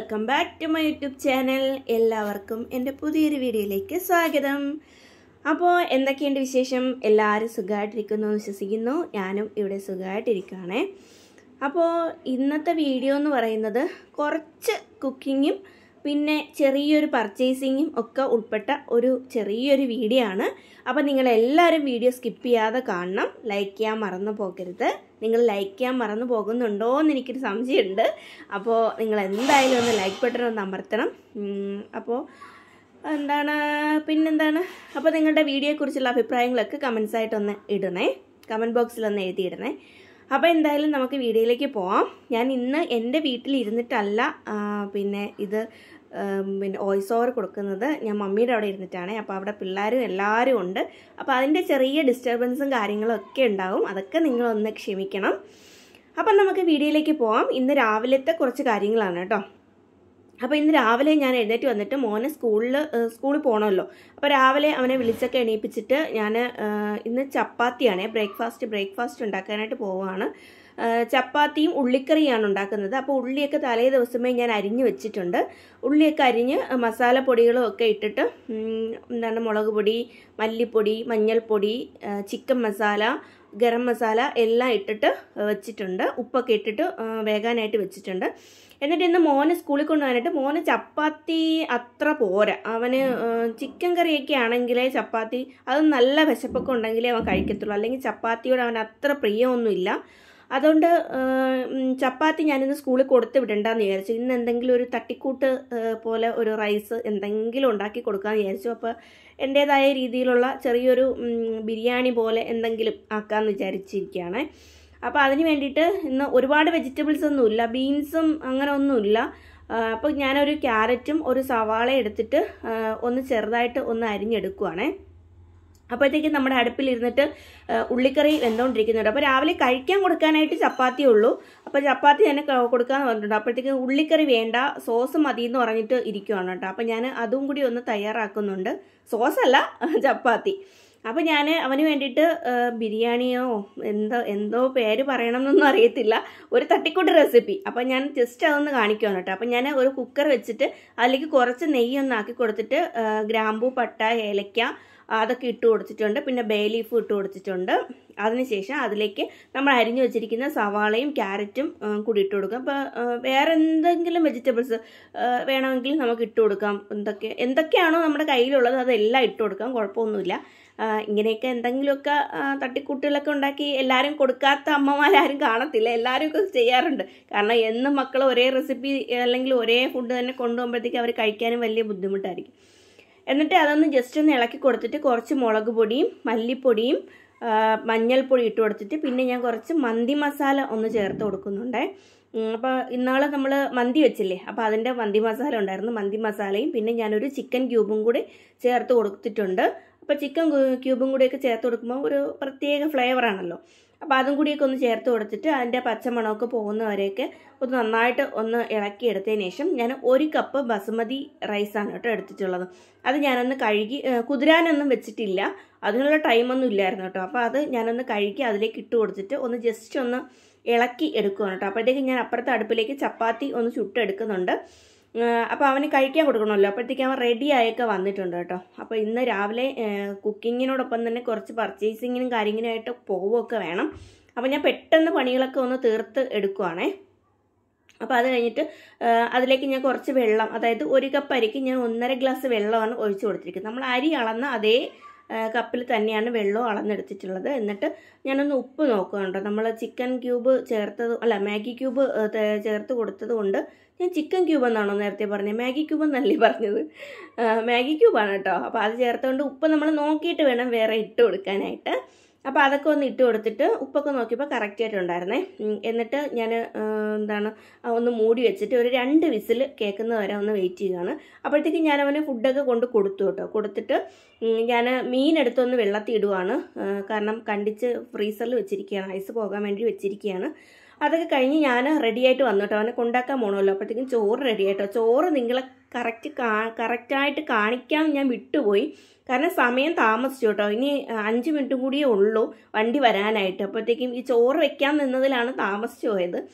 Welcome back to my YouTube channel എല്ലാവർക്കും എൻ്റെ പുതിയൊരു വീഡിയോയിലേക്ക് സ്വാഗതം അപ്പോൾ എന്തൊക്കെയുണ്ട് വിശേഷം എല്ലാവരും സുഖമായിട്ടിരിക്കുന്നു എന്ന് വിശ്വസിക്കുന്നു ഞാനും ഇവിടെ സുഖമായിട്ടിരിക്കുകയാണേ അപ്പോൾ ഇന്നത്തെ വീഡിയോ എന്ന് പറയുന്നത് കുറച്ച് കുക്കിങ്ങും പിന്നെ ചെറിയൊരു പർച്ചേസിങ്ങും ഒക്കെ ഉൾപ്പെട്ട ഒരു ചെറിയൊരു വീഡിയോ ആണ് അപ്പോൾ നിങ്ങളെല്ലാവരും വീഡിയോ സ്കിപ്പ് ചെയ്യാതെ കാണണം ലൈക്ക് ചെയ്യാൻ മറന്നു പോകരുത് നിങ്ങൾ ലൈക്ക് ചെയ്യാൻ മറന്നു പോകുന്നുണ്ടോ എന്ന് എനിക്കൊരു സംശയമുണ്ട് അപ്പോൾ നിങ്ങൾ എന്തായാലും ഒന്ന് ലൈക്ക് ബട്ടൺ ഒന്ന് അമർത്തണം ഉം, അപ്പോൾ എന്താണ് പിന്നെന്താണ് അപ്പോൾ നിങ്ങളുടെ വീഡിയോയെക്കുറിച്ചുള്ള അഭിപ്രായങ്ങളൊക്കെ കമൻസ് ആയിട്ടൊന്ന് ഇടണേ കമൻറ്റ് ബോക്സിലൊന്ന് എഴുതിയിടണേ അപ്പോൾ എന്തായാലും നമുക്ക് വീഡിയോയിലേക്ക് പോവാം ഞാൻ ഇന്ന് എൻ്റെ വീട്ടിൽ ഇരുന്നിട്ടല്ല ആ, പിന്നെ ഇത് ഉം, പിന്നെ വോയിസ് ഓവർ കൊടുക്കുന്നത് ഞാൻ മമ്മിയുടെ അവിടെ ഇരുന്നിട്ടാണ് അപ്പോൾ അവിടെ പിള്ളേരും എല്ലാവരും ഉണ്ട് അപ്പോൾ അതിൻ്റെ ചെറിയ ഡിസ്റ്റർബൻസും കാര്യങ്ങളും ഒക്കെ ഉണ്ടാവും അതൊക്കെ നിങ്ങളൊന്ന് ക്ഷമിക്കണം അപ്പം നമുക്ക് വീഡിയോയിലേക്ക് പോവാം ഇന്ന് രാവിലത്തെ കുറച്ച് കാര്യങ്ങളാണ് കേട്ടോ അപ്പോൾ ഇന്ന് രാവിലെ ഞാൻ എഴുന്നേറ്റ് വന്നിട്ട് മോനെ സ്കൂളിൽ സ്കൂളിൽ പോകണമല്ലോ അപ്പോൾ രാവിലെ അവനെ വിളിച്ചൊക്കെ എണീപ്പിച്ചിട്ട് ഞാൻ ഇന്ന് ചപ്പാത്തിയാണ് ബ്രേക്ക്ഫാസ്റ്റ് ബ്രേക്ക്ഫാസ്റ്റ് ഉണ്ടാക്കാനായിട്ട് പോവുകയാണ് ആ, ചപ്പാത്തിയും ഉള്ളിക്കറിയാണ് ഉണ്ടാക്കുന്നത് അപ്പോൾ ഉള്ളിയൊക്കെ തലേ ദിവസമേ ഞാൻ അരിഞ്ഞ് വെച്ചിട്ടുണ്ട് ഉള്ളിയൊക്കെ അരിഞ്ഞ് മസാലപ്പൊടികളും ഒക്കെ ഇട്ടിട്ട് ഉം, എന്താണ് മുളക് പൊടി മല്ലിപ്പൊടി മഞ്ഞൾപ്പൊടി ആ, ചിക്കൻ മസാല ഗരം മസാല എല്ലാം ഇട്ടിട്ട് വെച്ചിട്ടുണ്ട് ഉപ്പൊക്കെ ഇട്ടിട്ട് ആ, വേകാനായിട്ട് വെച്ചിട്ടുണ്ട് എന്നിട്ട് ഇന്ന് മോന് സ്കൂളിൽ കൊണ്ടുപോകാനായിട്ട് മോന് ചപ്പാത്തി അത്ര പോരാ അവന് ആ, ചിക്കൻ കറിയൊക്കെ ആണെങ്കിലേ ചപ്പാത്തി അത് നല്ല വിശപ്പൊക്കെ ഉണ്ടെങ്കിലേ അവൻ കഴിക്കത്തുള്ളൂ അല്ലെങ്കിൽ ചപ്പാത്തിയോട് അവൻ അത്ര പ്രിയമൊന്നുമില്ല അതുകൊണ്ട് ആ, ഉം, ചപ്പാത്തി ഞാനിന്ന് സ്കൂളിൽ കൊടുത്ത് വിടണ്ടെന്ന് വിചാരിച്ചു ഇന്ന് എന്തെങ്കിലും ഒരു തട്ടിക്കൂട്ട് ആ, പോലെ ഒരു റൈസ് എന്തെങ്കിലും ഉണ്ടാക്കി കൊടുക്കാമെന്ന് വിചാരിച്ചു അപ്പോൾ എൻ്റേതായ രീതിയിലുള്ള ചെറിയൊരു ഉം, ബിരിയാണി പോലെ എന്തെങ്കിലും ആക്കാമെന്ന് വിചാരിച്ചിരിക്കുകയാണ് അപ്പോൾ അതിന് വേണ്ടിയിട്ട് ഇന്ന് ഒരുപാട് വെജിറ്റബിൾസ് ഒന്നുമില്ല ബീൻസും അങ്ങനെ ഒന്നുമില്ല അപ്പോൾ ഞാനൊരു ക്യാരറ്റും ഒരു സവാള എടുത്തിട്ട് ആ, ഒന്ന് ചെറുതായിട്ട് ഒന്ന് അരിഞ്ഞെടുക്കുവാണേ അപ്പോഴത്തേക്കും നമ്മുടെ അടുപ്പിലിരുന്നിട്ട് ആ, ഉള്ളിക്കറി വെന്തുകൊണ്ടിരിക്കുന്നുണ്ട് അപ്പോൾ രാവിലെ കഴിക്കാൻ കൊടുക്കാനായിട്ട് ചപ്പാത്തി ഉള്ളൂ അപ്പോൾ ചപ്പാത്തി തന്നെ ക- കൊടുക്കാമെന്ന് പറഞ്ഞിട്ടുണ്ട് അപ്പോഴത്തേക്ക് ഉള്ളിക്കറി വേണ്ട സോസ് മതി എന്ന് പറഞ്ഞിട്ട് ഇരിക്കുവാണ് കേട്ടോ അപ്പോൾ ഞാൻ അതും കൂടി ഒന്ന് തയ്യാറാക്കുന്നുണ്ട് സോസല്ല ചപ്പാത്തി അപ്പോൾ ഞാൻ അവന് വേണ്ടിയിട്ട് ആ, ബിരിയാണിയോ എന്തോ എന്തോ പേര് പറയണമെന്നൊന്നും അറിയത്തില്ല ഒരു തട്ടിക്കൂട്ട് റെസിപ്പി അപ്പോൾ ഞാൻ ജസ്റ്റ് അതൊന്ന് കാണിക്കുവാണ് കേട്ടോ അപ്പോൾ ഞാൻ ഒരു കുക്കർ വെച്ചിട്ട് അതിലേക്ക് കുറച്ച് നെയ്യ് ഒന്ന് ആക്കി കൊടുത്തിട്ട് ആ, ഗ്രാമ്പൂ പട്ട ഏലക്ക അതൊക്കെ ഇട്ട് കൊടുത്തിട്ടുണ്ട് പിന്നെ ബേ ലീഫ് ഇട്ട് കൊടുത്തിട്ടുണ്ട് അതിനുശേഷം അതിലേക്ക് നമ്മൾ അരിഞ്ഞു വെച്ചിരിക്കുന്ന സവാളയും ക്യാരറ്റും ആ, കൂടി ഇട്ട് കൊടുക്കാം അപ്പോൾ വേറെ എന്തെങ്കിലും വെജിറ്റബിൾസ് വേണമെങ്കിൽ നമുക്ക് ഇട്ട് കൊടുക്കാം എന്തൊക്കെ എന്തൊക്കെയാണോ നമ്മുടെ കയ്യിലുള്ളത് അതെല്ലാം ഇട്ട് കൊടുക്കാം കുഴപ്പമൊന്നുമില്ല ആ, ഇങ്ങനെയൊക്കെ എന്തെങ്കിലുമൊക്കെ ആ, തട്ടിക്കൂട്ടുകളൊക്കെ ഉണ്ടാക്കി എല്ലാവരും കൊടുക്കാത്ത അമ്മമാരാരും കാണത്തില്ല എല്ലാവരും ഒക്കെ ചെയ്യാറുണ്ട് കാരണം എന്നും മക്കൾ ഒരേ റെസിപ്പി അല്ലെങ്കിൽ ഒരേ ഫുഡ് തന്നെ കൊണ്ടുപോകുമ്പോഴത്തേക്ക് അവർ കഴിക്കാനും വലിയ ബുദ്ധിമുട്ടായിരിക്കും എന്നിട്ട് അതൊന്ന് ജസ്റ്റ് ഒന്ന് ഇളക്കി കൊടുത്തിട്ട് കുറച്ച് മുളക് പൊടിയും മല്ലിപ്പൊടിയും ആ, മഞ്ഞൾപ്പൊടി ഇട്ട് കൊടുത്തിട്ട് പിന്നെ ഞാൻ കുറച്ച് മന്തി മസാല ഒന്ന് ചേർത്ത് കൊടുക്കുന്നുണ്ടേ അപ്പോൾ ഇന്നാൾ നമ്മൾ മന്തി വെച്ചില്ലേ അപ്പോൾ അതിൻ്റെ മന്തി മസാല ഉണ്ടായിരുന്നു മന്തി മസാലയും പിന്നെ ഞാനൊരു ചിക്കൻ ക്യൂബും കൂടി ചേർത്ത് കൊടുത്തിട്ടുണ്ട് അപ്പോൾ ചിക്കൻ ക്യൂബും കൂടിയൊക്കെ ചേർത്ത് കൊടുക്കുമ്പോൾ ഒരു പ്രത്യേക ഫ്ലേവറാണല്ലോ അപ്പോൾ അതും കൂടിയൊക്കെ ഒന്ന് ചേർത്ത് കൊടുത്തിട്ട് അതിൻ്റെ പച്ചമണമൊക്കെ പോകുന്നവരെയൊക്കെ ഒന്ന് നന്നായിട്ട് ഒന്ന് ഇളക്കി എടുത്തതിന് ശേഷം ഞാൻ ഒരു കപ്പ് ബസുമതി റൈസാണ് കേട്ടോ എടുത്തിട്ടുള്ളത് അത് ഞാനൊന്ന് കഴുകി ഏ, കുതിരാനൊന്നും വെച്ചിട്ടില്ല അതിനുള്ള ടൈമൊന്നും ഇല്ലായിരുന്നു കേട്ടോ അപ്പോൾ അത് ഞാനൊന്ന് കഴുകി അതിലേക്ക് ഇട്ട് കൊടുത്തിട്ട് ഒന്ന് ജസ്റ്റ് ഒന്ന് ഇളക്കി എടുക്കുകയാണ് കേട്ടോ അപ്പോഴത്തേക്ക് ഞാൻ അപ്പുറത്തെ അടുപ്പിലേക്ക് ചപ്പാത്തി ഒന്ന് ചുട്ടെടുക്കുന്നുണ്ട് അപ്പോൾ അവന് കഴിക്കാൻ കൊടുക്കണമല്ലോ അപ്പോഴത്തേക്ക് അവൻ റെഡി ആയൊക്കെ വന്നിട്ടുണ്ട് കേട്ടോ അപ്പോൾ ഇന്ന് രാവിലെ കുക്കിങ്ങിനോടൊപ്പം തന്നെ കുറച്ച് പർച്ചേസിങ്ങിനും കാര്യത്തിനായിട്ട് പോവുകയൊക്കെ വേണം അപ്പോൾ ഞാൻ പെട്ടെന്ന് പണികളൊക്കെ ഒന്ന് തീർത്ത് എടുക്കുവാണേ അപ്പോൾ അത് കഴിഞ്ഞിട്ട് ആ, അതിലേക്ക് ഞാൻ കുറച്ച് വെള്ളം അതായത് ഒരു കപ്പ് അരിക്ക് ഞാൻ ഒന്നര ഗ്ലാസ് വെള്ളമാണ് ഒഴിച്ചു കൊടുത്തിരിക്കുന്നത് നമ്മൾ അരി അളന്ന അതേ കപ്പിൽ തന്നെയാണ് വെള്ളം അളന്നെടുത്തിട്ടുള്ളത് എന്നിട്ട് ഞാനൊന്ന് ഉപ്പ് നോക്കുന്നുണ്ടോ നമ്മൾ ചിക്കൻ ക്യൂബ് ചേർത്തത് അല്ല മാഗി ക്യൂബ് ഏ, തേ- ചേർത്ത് കൊടുത്തത് കൊണ്ട് ഞാൻ ചിക്കൻ ക്യൂബ് എന്നാണോ നേരത്തെ പറഞ്ഞത് മാഗി ക്യൂബ് എന്നല്ലേ പറഞ്ഞത് ആ, മാഗി ക്യൂബാണ് കേട്ടോ അപ്പോൾ അത് ചേർത്തുകൊണ്ട് ഉപ്പ് നമ്മൾ നോക്കിയിട്ട് വേണം വേറെ ഇട്ട് കൊടുക്കാനായിട്ട് അപ്പോൾ അതൊക്കെ ഒന്ന് ഇട്ട് കൊടുത്തിട്ട് ഉപ്പൊക്കെ നോക്കിയപ്പോൾ കറക്റ്റ് ആയിട്ടുണ്ടായിരുന്നേ ഉം, എന്നിട്ട് ഞാൻ എന്താണ് ആ, ഒന്ന് മൂടി വെച്ചിട്ട് ഒരു രണ്ട് വിസിൽ കേൾക്കുന്നത് വരെ ഒന്ന് വെയിറ്റ് ചെയ്യുകയാണ് അപ്പോഴത്തേക്ക് ഞാൻ അവന് ഫുഡൊക്കെ കൊണ്ട് കൊടുത്തു കേട്ടോ കൊടുത്തിട്ട് ഞാൻ മീൻ എടുത്തൊന്ന് വെള്ളത്തിൽ ഇടുവാണ് ആ, കാരണം കണ്ടിച്ച് ഫ്രീസറിൽ വെച്ചിരിക്കുകയാണ് ഐസ് പോകാൻ വേണ്ടി വെച്ചിരിക്കുകയാണ് അതൊക്കെ കഴിഞ്ഞ് ഞാൻ റെഡി ആയിട്ട് വന്നു കേട്ടോ അവനെ കൊണ്ടാക്കാൻ പോകണമല്ലോ അപ്പോഴത്തേക്കും ചോറ് റെഡി ആയിട്ടോ ചോറ് നിങ്ങളെ കറക്റ്റ് കാ കറക്റ്റായിട്ട് കാണിക്കാൻ ഞാൻ വിട്ടുപോയി കാരണം സമയം താമസിച്ചു കേട്ടോ ഇനി അഞ്ച് മിനിറ്റും കൂടിയേ ഉള്ളൂ വണ്ടി വരാനായിട്ട് അപ്പോഴത്തേക്കും ഈ ചോറ് വെക്കാൻ നിന്നതിലാണ് താമസിച്ചു പോയത്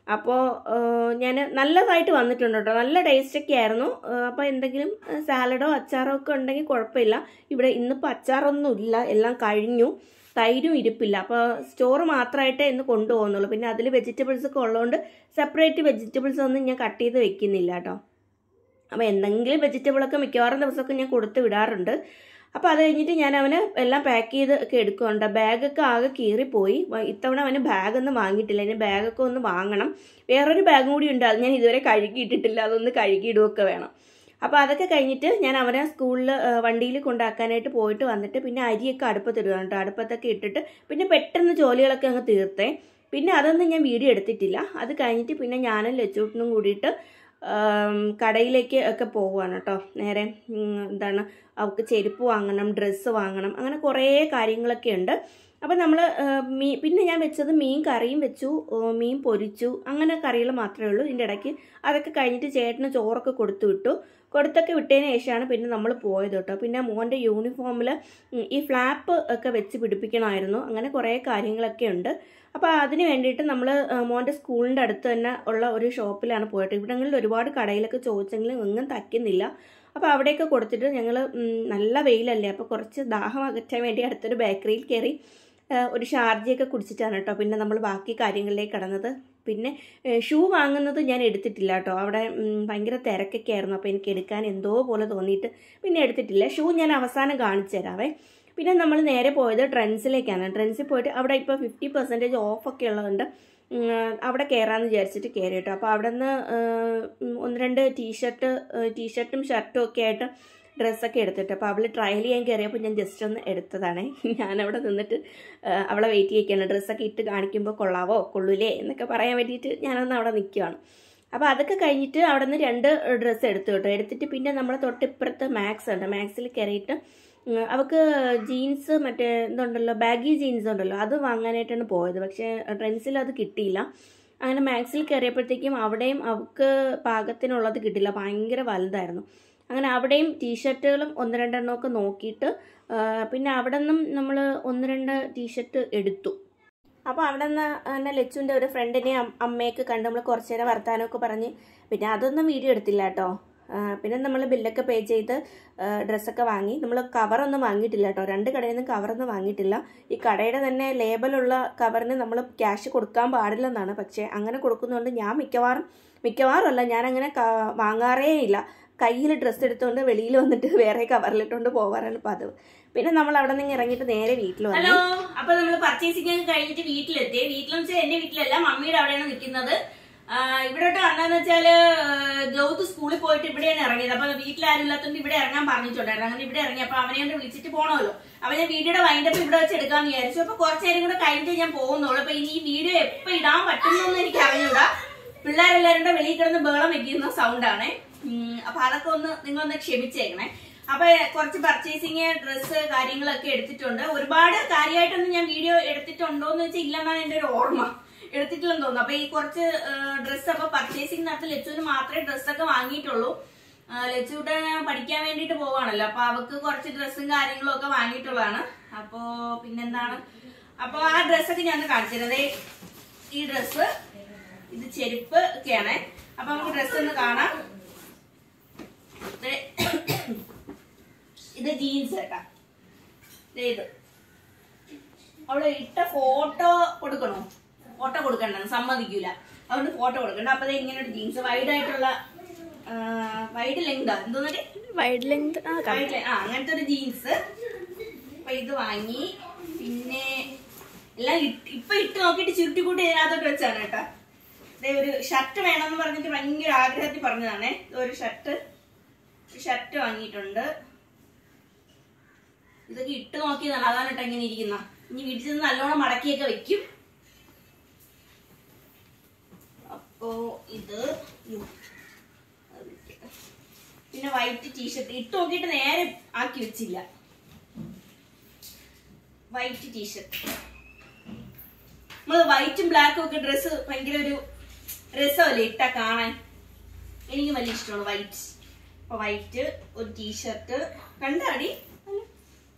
അപ്പോൾ ഞാൻ നല്ലതായിട്ട് വന്നിട്ടുണ്ട് കേട്ടോ നല്ല ടേസ്റ്റൊക്കെ ആയിരുന്നു അപ്പോൾ എന്തെങ്കിലും സാലഡോ അച്ചാറോ ഒക്കെ ഉണ്ടെങ്കിൽ കുഴപ്പമില്ല ഇവിടെ ഇന്നിപ്പോൾ അച്ചാറൊന്നും ഇല്ല എല്ലാം കഴിഞ്ഞു തൈരും ഇരിപ്പില്ല അപ്പോൾ സ്റ്റോർ മാത്രമായിട്ടേ ഇന്ന് കൊണ്ടുപോകുന്നുള്ളൂ പിന്നെ അതിൽ വെജിറ്റബിൾസ് ഒക്കെ ഉള്ളതുകൊണ്ട് സെപ്പറേറ്റ് വെജിറ്റബിൾസ് ഒന്നും ഞാൻ കട്ട് ചെയ്ത് വെക്കുന്നില്ല കേട്ടോ അപ്പോൾ എന്തെങ്കിലും വെജിറ്റബിളൊക്കെ മിക്കവാറും ദിവസമൊക്കെ ഞാൻ കൊടുത്ത് വിടാറുണ്ട് അപ്പോൾ അത് കഴിഞ്ഞിട്ട് ഞാൻ അവന് എല്ലാം പാക്ക് ചെയ്ത് ഒക്കെ എടുക്കുന്നുണ്ട് ബാഗൊക്കെ ആകെ കീറിപ്പോയി വ- ഇത്തവണ അവന് ബാഗൊന്നും വാങ്ങിയിട്ടില്ല ഇനി ബാഗൊക്കെ ഒന്ന് വാങ്ങണം വേറൊരു ബാഗും കൂടി ഉണ്ട് അത് ഞാൻ ഇതുവരെ കഴുകിയിട്ടിട്ടില്ല അതൊന്ന് കഴുകിയിടുകയൊക്കെ വേണം അപ്പോൾ അതൊക്കെ കഴിഞ്ഞിട്ട് ഞാൻ അവനെ സ്കൂളിൽ വണ്ടിയിൽ കൊണ്ടാക്കാനായിട്ട് പോയിട്ട് വന്നിട്ട് പിന്നെ അരിയൊക്കെ അടുപ്പത്തിടുകയാണ് കേട്ടോ അടുപ്പത്തൊക്കെ ഇട്ടിട്ട് പിന്നെ പെട്ടെന്ന് ജോലികളൊക്കെ അങ്ങ് തീർത്തേ പിന്നെ അതൊന്നും ഞാൻ വീഡിയോ എടുത്തിട്ടില്ല അത് കഴിഞ്ഞിട്ട് പിന്നെ ഞാനും ലച്ചൂട്ടനും കൂടിയിട്ട് ആം, കടയിലേക്ക് ഒക്കെ പോവുകയാണ് കേട്ടോ നേരെ ഉം, എന്താണ് അവൾക്ക് ചെരുപ്പ് വാങ്ങണം ഡ്രസ്സ് വാങ്ങണം അങ്ങനെ കുറേ കാര്യങ്ങളൊക്കെ ഉണ്ട് അപ്പം നമ്മൾ മീ പിന്നെ ഞാൻ വെച്ചത് മീൻ കറിയും വെച്ചു ഓ, മീൻ പൊരിച്ചു അങ്ങനെ കറികൾ മാത്രമേ ഉള്ളൂ ഇതിൻ്റെ ഇടയ്ക്ക് അതൊക്കെ കഴിഞ്ഞിട്ട് ചേട്ടന് ചോറൊക്കെ കൊടുത്തു വിട്ടു കൊടുത്തൊക്കെ വിട്ടതിന് ശേഷമാണ് പിന്നെ നമ്മൾ പോയത് കേട്ടോ പിന്നെ മോൻ്റെ യൂണിഫോമിൽ ഈ ഫ്ലാപ്പ് ഒക്കെ വെച്ച് പിടിപ്പിക്കണമായിരുന്നു അങ്ങനെ കുറേ കാര്യങ്ങളൊക്കെ ഉണ്ട് അപ്പോൾ അതിന് വേണ്ടിയിട്ട് നമ്മൾ മോൻ്റെ സ്കൂളിൻ്റെ അടുത്ത് തന്നെ ഉള്ള ഒരു ഷോപ്പിലാണ് പോയിട്ട് ഇവിടങ്ങളിൽ ഒരുപാട് കടയിലൊക്കെ ചോദിച്ചെങ്കിലും എങ്ങും തയ്ക്കുന്നില്ല അപ്പോൾ അവിടെയൊക്കെ കൊടുത്തിട്ട് ഞങ്ങൾ നല്ല വെയിലല്ലേ അപ്പോൾ കുറച്ച് ദാഹം അകറ്റാൻ വേണ്ടി അടുത്തൊരു ബേക്കറിയിൽ കയറി ആ, ഒരു ഷാർജയൊക്കെ കുടിച്ചിട്ടാണ് കേട്ടോ പിന്നെ നമ്മൾ ബാക്കി കാര്യങ്ങളിലേക്ക് കടന്നത് പിന്നെ ഷൂ വാങ്ങുന്നത് ഞാൻ എടുത്തിട്ടില്ല കേട്ടോ അവിടെ ഉം, ഭയങ്കര തിരക്കൊക്കെ ആയിരുന്നു അപ്പോൾ എനിക്ക് എടുക്കാൻ എന്തോ പോലെ തോന്നിയിട്ട് പിന്നെ എടുത്തിട്ടില്ല ഷൂ ഞാൻ അവസാനം കാണിച്ചു തരാവേ പിന്നെ നമ്മൾ നേരെ പോയത് ട്രെൻഡ്സിലേക്കാണ് ട്രെൻഡ്സിൽ പോയിട്ട് അവിടെ ഇപ്പോൾ ഫിഫ്റ്റി പെർസെൻറ്റേജ് ഓഫൊക്കെ ഉള്ളതുകൊണ്ട് ഉം, അവിടെ കയറാമെന്ന് വിചാരിച്ചിട്ട് കയറി കേട്ടോ അപ്പോൾ അവിടെ നിന്ന് ഒന്ന് രണ്ട് ടീഷർട്ട് ടീഷർട്ടും ഷർട്ടും ഒക്കെ ആയിട്ട് ഡ്രസ്സൊക്കെ എടുത്തിട്ട് അപ്പോൾ അവൾ ട്രയൽ ചെയ്യാൻ കയറിയപ്പോൾ ഞാൻ ജസ്റ്റ് ഒന്ന് എടുത്തതാണ് ഞാനവിടെ നിന്നിട്ട് ആ, അവളെ വെയിറ്റ് ചെയ്യിക്കുകയാണ് ഡ്രസ്സൊക്കെ ഇട്ട് കാണിക്കുമ്പോൾ കൊള്ളാവോ കൊള്ളൂലേ എന്നൊക്കെ പറയാൻ വേണ്ടിയിട്ട് ഞാനൊന്ന് അവിടെ നിൽക്കുകയാണ് അപ്പോൾ അതൊക്കെ കഴിഞ്ഞിട്ട് അവിടെ നിന്ന് രണ്ട് ഡ്രസ്സ് എടുത്തു കേട്ടോ എടുത്തിട്ട് പിന്നെ നമ്മളെ തൊട്ടിപ്പുറത്ത് മാക്സ് ഉണ്ട് മാക്സിൽ കയറിയിട്ട് ഉം, അവൾക്ക് ജീൻസ് മറ്റേ എന്തുണ്ടല്ലോ ബാഗി ജീൻസ് ഉണ്ടല്ലോ അത് വാങ്ങാനായിട്ടാണ് പോയത് പക്ഷേ ട്രെൻഡ്സിൽ അത് കിട്ടിയില്ല അങ്ങനെ മാക്സിൽ കയറിയപ്പോഴത്തേക്കും അവിടെയും അവൾക്ക് പാകത്തിനുള്ളത് കിട്ടില്ല ഭയങ്കര വലുതായിരുന്നു അങ്ങനെ അവിടെയും ടീഷർട്ടുകളും ഒന്ന് രണ്ടെണ്ണമൊക്കെ നോക്കിയിട്ട് ആ, പിന്നെ അവിടെ നിന്നും നമ്മൾ ഒന്ന് രണ്ട് ടീഷർട്ട് എടുത്തു അപ്പോൾ അവിടെ നിന്ന് തന്നെ ലച്ചുവിൻ്റെ ഒരു ഫ്രണ്ടിനെയും അം- അമ്മയൊക്കെ കണ്ട് നമ്മൾ കുറച്ച് നേരം വർത്താനമൊക്കെ പറഞ്ഞ് പിന്നെ അതൊന്നും വീഡിയോ എടുത്തില്ല കേട്ടോ ആ, പിന്നെ നമ്മൾ ബില്ലൊക്കെ പേ ചെയ്ത് ആ, ഡ്രസ്സൊക്കെ വാങ്ങി നമ്മൾ കവറൊന്നും വാങ്ങിയിട്ടില്ല കേട്ടോ രണ്ട് കടയിൽ നിന്നും കവറൊന്നും വാങ്ങിയിട്ടില്ല ഈ കടയുടെ തന്നെ ലേബലുള്ള കവറിന് നമ്മൾ ക്യാഷ് കൊടുക്കാൻ പാടില്ലെന്നാണ് പക്ഷേ അങ്ങനെ കൊടുക്കുന്നതുകൊണ്ട് ഞാൻ മിക്കവാറും മിക്കവാറും അല്ല ഞാൻ അങ്ങനെ ക- വാങ്ങാറേ ഇല്ല കയ്യിൽ ഡ്രസ്സ് എടുത്തുകൊണ്ട് വെളിയിൽ വന്നിട്ട് വേറെ കവറിലിട്ടുകൊണ്ട് പോകാറാണ് പതിവ് പിന്നെ നമ്മൾ അവിടെ നിന്ന് ഇറങ്ങിയിട്ട് നേരെ വീട്ടിൽ വന്നു ഹലോ അപ്പൊ നമ്മൾ പർച്ചേസിംഗ് ഒക്കെ കഴിഞ്ഞിട്ട് വീട്ടിലെത്തി വീട്ടിലെന്ന് വെച്ചാൽ എന്റെ വീട്ടിലല്ല മമ്മിയുടെ അവിടെയാണ് നിൽക്കുന്നത് ഇവിടോട്ട് വന്നതെന്ന് വെച്ചാല് ഗൗത്ത് സ്കൂളിൽ പോയിട്ട് ഇവിടെയാണ് ഇറങ്ങിയത് അപ്പൊ വീട്ടിലാരും ഇല്ലാത്തതുകൊണ്ട് ഇവിടെ ഇറങ്ങാൻ പറഞ്ഞിട്ടുണ്ടായിരുന്നു അങ്ങനെ ഇവിടെ ഇറങ്ങി അപ്പൊ അവനെ കൊണ്ട് വിളിച്ചിട്ട് പോകണമല്ലോ അപ്പൊ ഞാൻ വീഡിയോയുടെ വൈൻഡപ്പ് ഇവിടെ വെച്ച് എടുക്കാന്ന് വിചാരിച്ചു അപ്പൊ കുറച്ചു നേരം കൂടെ കഴിഞ്ഞിട്ട് ഞാൻ പോകുന്നുള്ളൂ അപ്പൊ ഇനി ഈ വീഡിയോ എപ്പോ ഇടാൻ പറ്റുന്നൊന്നും എനിക്ക് അറിഞ്ഞൂടാ പിള്ളേരെല്ലാരും കൂടെ വെളിയിൽ കിടന്ന് ബഹളം വെക്കുന്ന സൗണ്ടാണ് അപ്പൊ അതൊക്കെ ഒന്ന് നിങ്ങളൊന്ന് ക്ഷമിച്ചേക്കണേ അപ്പൊ കുറച്ച് പർച്ചേസിങ് ഡ്രസ്സ് കാര്യങ്ങളൊക്കെ എടുത്തിട്ടുണ്ട് ഒരുപാട് കാര്യമായിട്ടൊന്നും ഞാൻ വീഡിയോ എടുത്തിട്ടുണ്ടോ എന്ന് വെച്ചാൽ ഇല്ലെന്നാണ് എന്റെ ഒരു ഓർമ്മ എടുത്തിട്ടില്ലെന്ന് തോന്നുന്നു അപ്പൊ ഈ കുറച്ച് ഡ്രസ്സ് അപ്പൊ പർച്ചേസിംഗ് നടത്തി ലച്ചുവിന് മാത്രമേ ഡ്രസ്സൊക്കെ വാങ്ങിയിട്ടുള്ളൂ ആ, ലച്ചുവിടെ പഠിക്കാൻ വേണ്ടിയിട്ട് പോവാണല്ലോ അപ്പൊ അവക്ക് കുറച്ച് ഡ്രസ്സും കാര്യങ്ങളും ഒക്കെ വാങ്ങിയിട്ടുള്ളതാണ് അപ്പോ പിന്നെന്താണ് അപ്പൊ ആ ഡ്രസ്സൊക്കെ ഞാൻ കാണിച്ചിരുന്നത് ഈ ഡ്രസ്സ് ഇത് ചെരുപ്പ് ഒക്കെയാണ് അപ്പൊ നമുക്ക് ഡ്രസ്സ് ഒന്ന് കാണാം ദേ, ഇത് ജീൻസ് കേട്ടാ ദേ ഇത് അവള് ഇട്ട ഫോട്ടോ കൊടുക്കണോ ഫോട്ടോ കൊടുക്കണ്ട സമ്മതിക്കൂല അതുകൊണ്ട് ഫോട്ടോ കൊടുക്കണ്ട അപ്പൊ ദേ ഇങ്ങനെ ഒരു ജീൻസ് വൈഡ് ആയിട്ടുള്ള വൈഡ് ലെങ്താ എന്തോന്നിട്ട് വൈഡ് ലെങ്ത് ആ വൈഡ് ലെ- ആ അങ്ങനത്തെ ഒരു ജീൻസ് അപ്പൊ ഇത് വാങ്ങി പിന്നെ എല്ലാം ഇട്ട്- ഇപ്പൊ ഇട്ട് നോക്കിയിട്ട് ചുരുട്ടിക്കൂട്ടി ഇതിനകത്തോട്ട് വെച്ചാണ് കേട്ടാ ദേ ഒരു ഷർട്ട് വേണമെന്ന് പറഞ്ഞിട്ട് ഭയങ്കര ആഗ്രഹത്തിൽ പറഞ്ഞതാണേ ഇത് ഒരു ഷർട്ട് ഷർട്ട് വാങ്ങിയിട്ടുണ്ട് ഇതൊക്കെ ഇട്ട് നോക്കിയതാണ് അതാണ് കേട്ടോ ഇങ്ങനെ ഇരിക്കുന്ന ഇനി വീട്ടിൽ നിന്ന് നല്ലോണം മടക്കിയൊക്കെ വെക്കും അപ്പോ ഇത് യ്യോ, അത് വിട്ടിട്ട്. പിന്നെ വൈറ്റ് ടീഷർട്ട് ഇട്ട് നോക്കിയിട്ട് നേരെ ആക്കി വെച്ചില്ല വൈറ്റ് ടീഷർട്ട് നമ്മള് വൈറ്റും ബ്ലാക്കും ഒക്കെ ഡ്രസ്സ് ഭയങ്കര ഒരു രസമല്ലേ ഇട്ട കാണാൻ എനിക്ക് വലിയ ഇഷ്ടമാണ് വൈറ്റ് അപ്പൊ വൈറ്റ് ഒരു ടീഷർട്ട് കണ്ടാടി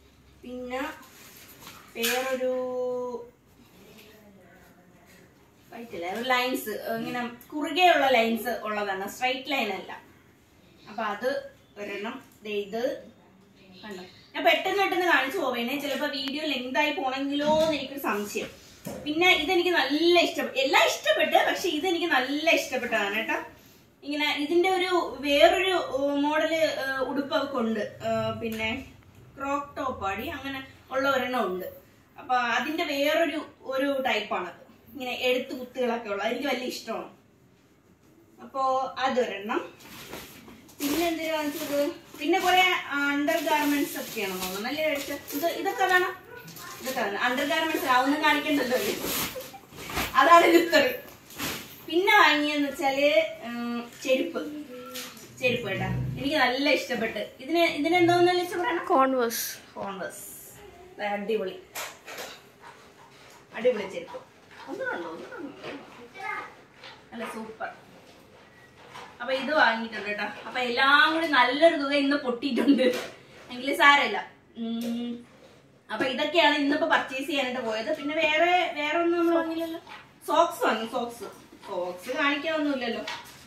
പിന്നെ വേറൊരു വൈറ്റ് അല്ല ലൈൻസ് ഇങ്ങനെ കുറുകെയുള്ള ലൈൻസ് ഉള്ളതാണ് സ്ട്രൈറ്റ് ലൈൻ അല്ല അപ്പൊ അത് ഒരെണ്ണം ദേ ഇത് കണ്ടോ ഞാൻ പെട്ടെന്ന് പെട്ടെന്ന് കാണിച്ചു പോവേനെ ചിലപ്പോ വീഡിയോ ലെങ്ത് ആയി പോണെങ്കിലോ എന്ന് എനിക്കൊരു സംശയം പിന്നെ ഇതെനിക്ക് നല്ല ഇഷ്ടപ്പെട്ടു എല്ലാം ഇഷ്ടപ്പെട്ട് പക്ഷെ ഇതെനിക്ക് നല്ല ഇഷ്ടപ്പെട്ടതാണ് കേട്ടോ ഇങ്ങനെ ഇതിന്റെ ഒരു വേറൊരു മോഡല് ഉടുപ്പൊക്കെ ഉണ്ട് ആ, പിന്നെ ക്രോക്ക് ടോപ്പ് ആടി അങ്ങനെ ഉള്ള ഒരെണ്ണം ഉണ്ട് അപ്പൊ അതിന്റെ വേറൊരു ഒരു ടൈപ്പാണ് ഇങ്ങനെ എഴുത്ത് കുത്തുകളൊക്കെ ഉള്ളത് എനിക്ക് വലിയ ഇഷ്ടമാണ് അപ്പോ അതൊരെണ്ണം പിന്നെ എന്തിനാ കാണിച്ചത് പിന്നെ കുറെ അണ്ടർ ഗാർമെന്റ്സ് ഒക്കെയാണ് തോന്നുന്നു നല്ല കഴിച്ച ഇത് ഇതൊക്കെ അതാണ് ഇതൊക്കെ അതാണ് അണ്ടർ ഗാർമെന്റ്സ് അതൊന്നും കാണിക്കണ്ടല്ലോ ഇത്. അതാണ് ലുത്തറി പിന്നെ വാങ്ങിയെന്ന് വെച്ചാല് ഉം, ചെരുപ്പ് ചെരുപ്പ് കേട്ടാ എനിക്ക് നല്ല ഇഷ്ടപ്പെട്ട് ഇതിന് ഇതിനെന്തോന്നല്ല ഇഷ്ടപ്പെടണം കോൺവേഴ്സ് കോൺവസ് അടിപൊളി അടിപൊളി ചെരുപ്പ് ഒന്നുണ്ടോ ഒന്നുണ്ടോ നല്ല സൂപ്പർ അപ്പൊ ഇത് വാങ്ങിയിട്ടുണ്ട് കേട്ടോ അപ്പൊ എല്ലാം കൂടി നല്ലൊരു തുക ഇന്ന് പൊട്ടിയിട്ടുണ്ട് എങ്കിൽ സാരമില്ല ഉം. അപ്പൊ ഇതൊക്കെയാണ് ഇന്നിപ്പോ പർച്ചേസ് ചെയ്യാനായിട്ട് പോയത് പിന്നെ വേറെ വേറെ ഒന്നും നമ്മൾ വാങ്ങിയില്ലല്ലോ സോക്സ് വാങ്ങി സോക്സ് സോക്സ് കാണിക്കാനൊന്നുമില്ലല്ലോ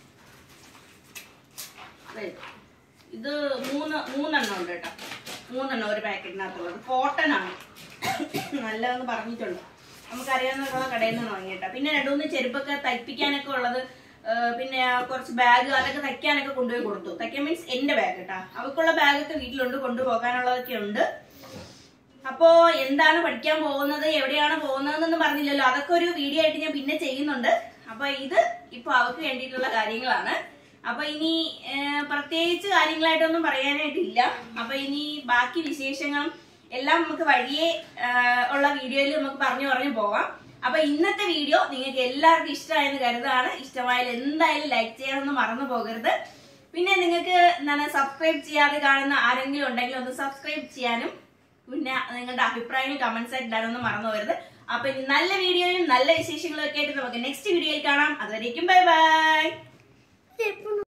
ദേ, ഇത് മൂന്ന് മൂന്നെണ്ണം ഉണ്ട് കേട്ടോ മൂന്നെണ്ണം ഒരു പാക്കറ്റിനകത്തുള്ളത് കോട്ടൺ ആണ് നല്ലതെന്ന് പറഞ്ഞിട്ടുണ്ട് നമുക്കറിയാവുന്ന കടയിൽ നിന്ന് വാങ്ങിയിട്ടാ പിന്നെ രണ്ടു മൂന്ന് ചെരുപ്പൊക്കെ തയ്പ്പിക്കാനൊക്കെ ഉള്ളത് ആ, പിന്നെ കുറച്ച് ബാഗ് അതൊക്കെ തയ്ക്കാനൊക്കെ കൊണ്ടുപോയി കൊടുത്തു തയ്ക്കാൻ മീൻസ് എന്റെ ബാഗ് കേട്ടാ അവക്കുള്ള ബാഗൊക്കെ വീട്ടിലുണ്ട് കൊണ്ടുപോകാനുള്ളതൊക്കെ ഉണ്ട് അപ്പോ എന്താണ് പഠിക്കാൻ പോകുന്നത് എവിടെയാണ് പോകുന്നതെന്നൊന്നും പറഞ്ഞില്ലല്ലോ അതൊക്കെ ഒരു വീഡിയോ ആയിട്ട് ഞാൻ പിന്നെ ചെയ്യുന്നുണ്ട് അപ്പൊ ഇത് ഇപ്പൊ അവർക്ക് വേണ്ടിയിട്ടുള്ള കാര്യങ്ങളാണ് അപ്പൊ ഇനി ഏർ, പ്രത്യേകിച്ച് കാര്യങ്ങളായിട്ടൊന്നും പറയാനായിട്ടില്ല അപ്പൊ ഇനി ബാക്കി വിശേഷങ്ങളും എല്ലാം നമുക്ക് വഴിയെ ഏർ, ഉള്ള വീഡിയോയിൽ നമുക്ക് പറഞ്ഞു പറഞ്ഞു പോവാം അപ്പൊ ഇന്നത്തെ വീഡിയോ നിങ്ങൾക്ക് എല്ലാവർക്കും ഇഷ്ടമായെന്ന് കരുതാണ് ഇഷ്ടമായാൽ എന്തായാലും ലൈക്ക് ചെയ്യാനൊന്നും മറന്നു പോകരുത് പിന്നെ നിങ്ങൾക്ക് എന്താണ് സബ്സ്ക്രൈബ് ചെയ്യാതെ കാണുന്ന ആരെങ്കിലും ഉണ്ടെങ്കിൽ ഒന്ന് സബ്സ്ക്രൈബ് ചെയ്യാനും പിന്നെ നിങ്ങളുടെ അഭിപ്രായങ്ങൾ കമന്റ്സ് ആയിട്ട് ഇടാനൊന്നും മറന്നു പോകരുത് അപ്പൊ ഇനി നല്ല വീഡിയോയും നല്ല വിശേഷങ്ങളും ഒക്കെ ആയിട്ട് നമുക്ക് നെക്സ്റ്റ് വീഡിയോയിൽ കാണാം അതുവരേക്കും ബൈ ബൈ